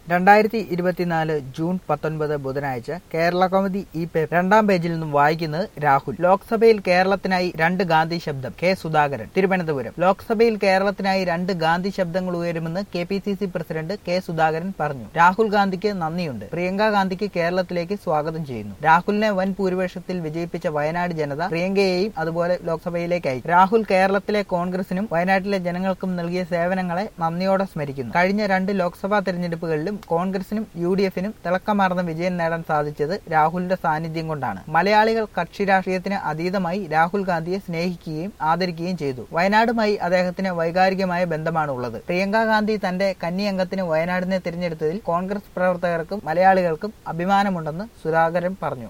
രണ്ടായിരത്തി ഇരുപത്തിനാല് ജൂൺ പത്തൊൻപത് ബുധനാഴ്ച കേരള കൗമുദി ഈ പേപ്പർ രണ്ടാം പേജിൽ നിന്നും വായിക്കുന്നത് രാഹുൽ ലോക്സഭയിൽ കേരളത്തിനായി രണ്ട് ഗാന്ധി ശബ്ദം കെ സുധാകരൻ തിരുവനന്തപുരം ലോക്സഭയിൽ കേരളത്തിനായി രണ്ട് ഗാന്ധി ശബ്ദങ്ങൾ ഉയരുമെന്ന് K P C C president K Sudhakaran പറഞ്ഞു രാഹുൽ ഗാന്ധിക്ക് നന്ദിയുണ്ട് പ്രിയങ്ക ഗാന്ധിക്ക് കേരളത്തിലേക്ക് സ്വാഗതം ചെയ്യുന്നു രാഹുലിനെ വൻ ഭൂരിപക്ഷത്തിൽ വിജയിപ്പിച്ച വയനാട് ജനത പ്രിയങ്കയെയും അതുപോലെ ലോക്സഭയിലേക്ക് അയച്ചു രാഹുൽ കേരളത്തിലെ കോൺഗ്രസിനും വയനാട്ടിലെ ജനങ്ങൾക്കും നൽകിയ സേവനങ്ങളെ നന്ദിയോടെ സ്മരിക്കുന്നു കഴിഞ്ഞ രണ്ട് ലോക്സഭാ തെരഞ്ഞെടുപ്പുകളിലും കോൺഗ്രസിനും യു ഡി എഫിനും തിളക്കമാർന്ന വിജയം നേടാൻ സാധിച്ചത് രാഹുലിന്റെ സാന്നിധ്യം കൊണ്ടാണ് മലയാളികൾ കക്ഷി രാഷ്ട്രീയത്തിന് അതീതമായി രാഹുൽ ഗാന്ധിയെ സ്നേഹിക്കുകയും ആദരിക്കുകയും ചെയ്തു വയനാടുമായി അദ്ദേഹത്തിന് വൈകാരികമായ ബന്ധമാണ് ഉള്ളത് പ്രിയങ്ക ഗാന്ധി തന്റെ കന്നി അംഗത്തിന് വയനാടിനെ തിരഞ്ഞെടുത്തതിൽ കോൺഗ്രസ് പ്രവർത്തകർക്കും മലയാളികൾക്കും അഭിമാനമുണ്ടെന്ന് സുധാകരൻ പറഞ്ഞു